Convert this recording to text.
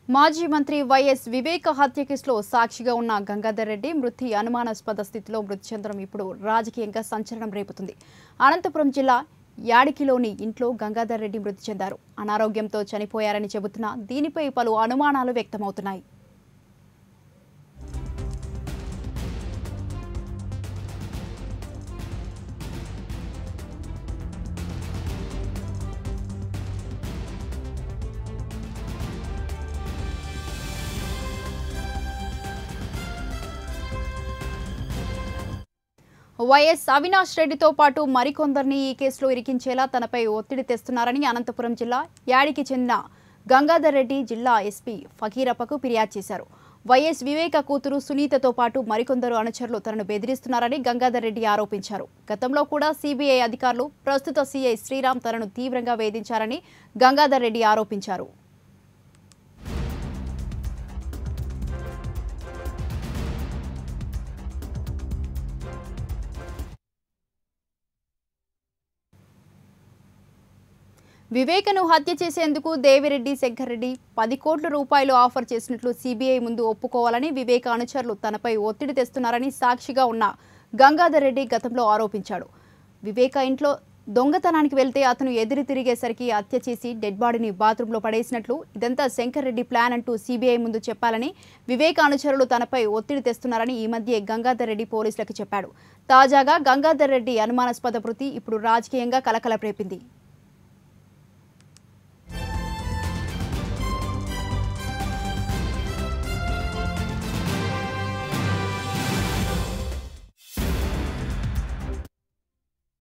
మాజీ మంత్రి వైఎస్ వివేక హత్య కేసులో సాక్షిగా ఉన్న గంగాధర్ రెడ్డి మృతి అనుమానాస్పద స్థితిలో మృతి చెందడం ఇప్పుడు రాజకీయంగా సంచలనం రేపుతుంది అనంతపురం జిల్లా యాడికిలోని ఇంట్లో గంగాధర్ రెడ్డి మృతి చెందారు అనారోగ్యంతో చనిపోయారని చెబుతున్నా దీనిపై పలు అనుమానాలు వ్యక్తమవుతున్నాయి వైఎస్ అవినాష్ రెడ్డితో పాటు మరికొందరిని ఈ కేసులో ఇరికించేలా తనపై ఒత్తిడి తెస్తున్నారని అనంతపురం జిల్లా యాడికి చెందిన గంగాధర్ రెడ్డి జిల్లా ఎస్పీ ఫకీరప్పకు ఫిర్యాదు చేశారు వైఎస్ వివేక కూతురు సునీతతో పాటు మరికొందరు అనుచరులు తనను బెదిరిస్తున్నారని గంగాధర్ రెడ్డి ఆరోపించారు గతంలో కూడా సిబిఐ అధికారులు ప్రస్తుత సీఐ శ్రీరామ్ తనను తీవ్రంగా వేధించారని గంగాధర్ రెడ్డి ఆరోపించారు వివేకను హత్య చేసేందుకు దేవిరెడ్డి శంకర్రెడ్డి పది కోట్ల రూపాయలు ఆఫర్ చేసినట్లు సిబిఐ ముందు ఒప్పుకోవాలని వివేక అనుచరులు తనపై ఒత్తిడి తెస్తున్నారని సాక్షిగా ఉన్న గంగాధర్ రెడ్డి గతంలో ఆరోపించాడు వివేక ఇంట్లో దొంగతనానికి వెళ్తే అతను ఎదురు తిరిగేసరికి హత్య చేసి డెడ్ బాడీని బాత్రూంలో పడేసినట్లు ఇదంతా శంకర్ రెడ్డి ప్లాన్ అంటూ సిబిఐ ముందు చెప్పాలని వివేక అనుచరులు తనపై ఒత్తిడి తెస్తున్నారని ఈ మధ్య గంగాధర్ రెడ్డి పోలీసులకు చెప్పాడు తాజాగా గంగాధర్ రెడ్డి అనుమానాస్పద మృతి ఇప్పుడు రాజకీయంగా కలకలం రేపింది